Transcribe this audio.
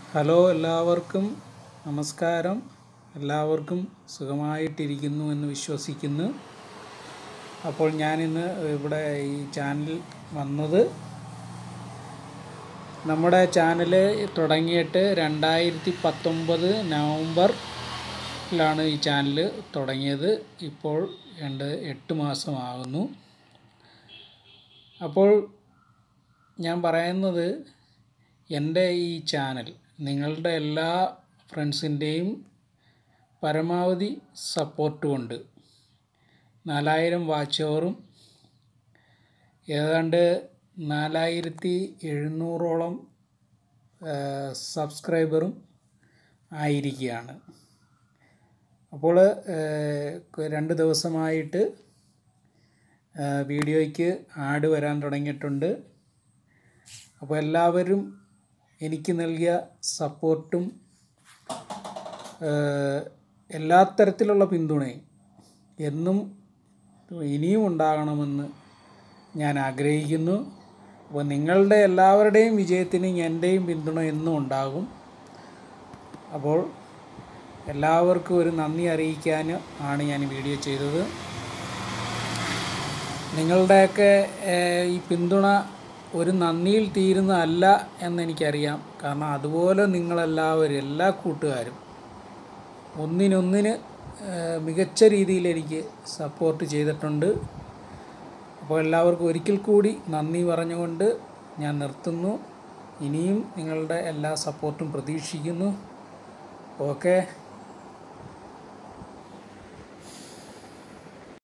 hello എല്ലാവർക്കും നമസ്കാരം എല്ലാവർക്കും സുഖമായിട്ടിരിക്കുന്നു എന്ന് വിശ്വസിക്കുന്നു അപ്പോൾ ഞാനിന്ന് ഇവിടെ ഈ ചാനൽ വന്നത് നമ്മുടെ ചാനൽ തുടങ്ങിയിട്ട് രണ്ടായിരത്തി പത്തൊമ്പത് നവംബറിലാണ് ഈ ചാനൽ തുടങ്ങിയത് ഇപ്പോൾ രണ്ട് എട്ട് മാസമാകുന്നു അപ്പോൾ ഞാൻ പറയുന്നത് എൻ്റെ ഈ ചാനൽ നിങ്ങളുടെ എല്ലാ ഫ്രണ്ട്സിൻ്റെയും പരമാവധി സപ്പോർട്ട് കൊണ്ട് നാലായിരം വാച്ച് അവറും ഏതാണ്ട് നാലായിരത്തി എഴുന്നൂറോളം സബ്സ്ക്രൈബറും ആയിരിക്കുകയാണ് അപ്പോൾ രണ്ട് ദിവസമായിട്ട് വീഡിയോയ്ക്ക് ആഡ് വരാൻ തുടങ്ങിയിട്ടുണ്ട് അപ്പോൾ എല്ലാവരും എനിക്ക് നൽകിയ സപ്പോർട്ടും എല്ലാ തരത്തിലുള്ള പിന്തുണയും എന്നും ഇനിയും ഉണ്ടാകണമെന്ന് ഞാൻ ആഗ്രഹിക്കുന്നു അപ്പോൾ നിങ്ങളുടെ എല്ലാവരുടെയും വിജയത്തിന് എൻ്റെയും പിന്തുണ എന്നും ഉണ്ടാകും അപ്പോൾ എല്ലാവർക്കും ഒരു നന്ദി അറിയിക്കാൻ ആണ് ഞാൻ വീഡിയോ ചെയ്തത് നിങ്ങളുടെയൊക്കെ ഈ പിന്തുണ ഒരു നന്ദിയിൽ തീരുന്നതല്ല എന്നെനിക്കറിയാം കാരണം അതുപോലെ നിങ്ങളെല്ലാവരും എല്ലാ കൂട്ടുകാരും ഒന്നിനൊന്നിന് മികച്ച രീതിയിൽ എനിക്ക് സപ്പോർട്ട് ചെയ്തിട്ടുണ്ട് അപ്പോൾ എല്ലാവർക്കും ഒരിക്കൽ കൂടി നന്ദി പറഞ്ഞുകൊണ്ട് ഞാൻ നിർത്തുന്നു ഇനിയും നിങ്ങളുടെ എല്ലാ സപ്പോർട്ടും പ്രതീക്ഷിക്കുന്നു ഓക്കെ